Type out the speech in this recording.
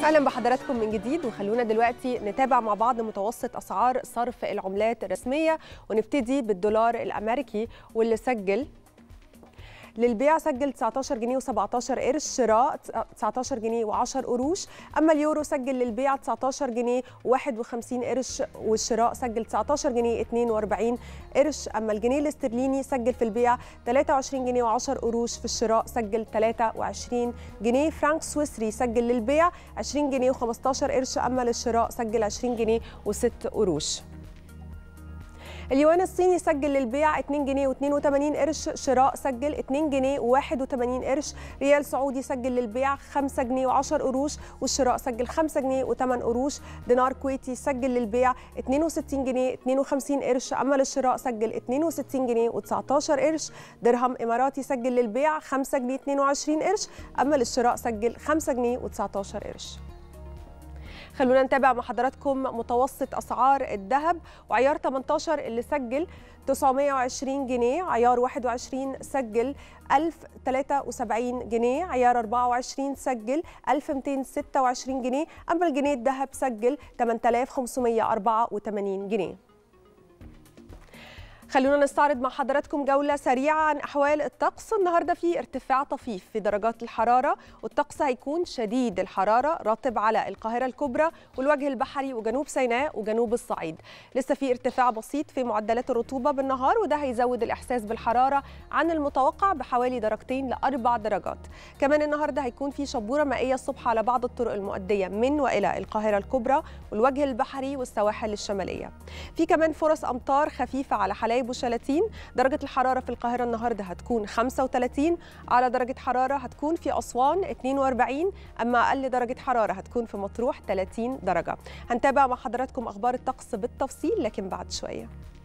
اهلا بحضراتكم من جديد وخلونا دلوقتي نتابع مع بعض متوسط اسعار صرف العملات الرسميه ونبتدي بالدولار الامريكي واللي سجل للبيع سجل 19 جنيه و17 قرش شراء 19 جنيه و10 قروش اما اليورو سجل للبيع 19 جنيه و51 قرش والشراء سجل 19 جنيه 42 قرش اما الجنيه الاسترليني سجل في البيع 23 جنيه و10 قروش في الشراء سجل 23 جنيه فرانك سويسري سجل للبيع 20 جنيه و15 قرش اما للشراء سجل 20 جنيه و6 قروش اليوان الصيني سجل للبيع 2 جنيه و82 قرش شراء سجل 2 جنيه و81 قرش ريال سعودي سجل للبيع 5 جنيه و10 قروش والشراء سجل 5 جنيه و8 قروش دينار كويتي سجل للبيع 62 جنيه 52 قرش اما للشراء سجل 62 جنيه و19 قرش درهم اماراتي سجل للبيع 5 جنيه 22 قرش اما للشراء سجل 5 جنيه و19 قرش خلونا نتابع مع حضراتكم متوسط اسعار الذهب وعيار 18 اللي سجل 920 جنيه عيار 21 سجل 1073 جنيه عيار 24 سجل 1226 جنيه اما الجنيه الذهب سجل 8584 جنيه خلونا نستعرض مع حضراتكم جولة سريعة عن أحوال الطقس النهاردة في ارتفاع طفيف في درجات الحرارة والطقس هيكون شديد الحرارة رطب على القاهرة الكبرى والوجه البحري وجنوب سيناء وجنوب الصعيد لسه في ارتفاع بسيط في معدلات الرطوبة بالنهار وده هيزود الإحساس بالحرارة عن المتوقع بحوالي درجتين لأربع درجات كمان النهاردة هيكون في شبورة مائية الصبح على بعض الطرق المؤدية من وإلى القاهرة الكبرى والوجه البحري والسواحل الشمالية في كمان فرص أمطار خفيفة على حلايب وشلاتين درجة الحرارة في القاهرة النهاردة هتكون 35 على درجة حرارة هتكون في أسوان 42 أما أقل درجة حرارة هتكون في مطروح 30 درجة هنتابع مع حضراتكم أخبار الطقس بالتفصيل لكن بعد شوية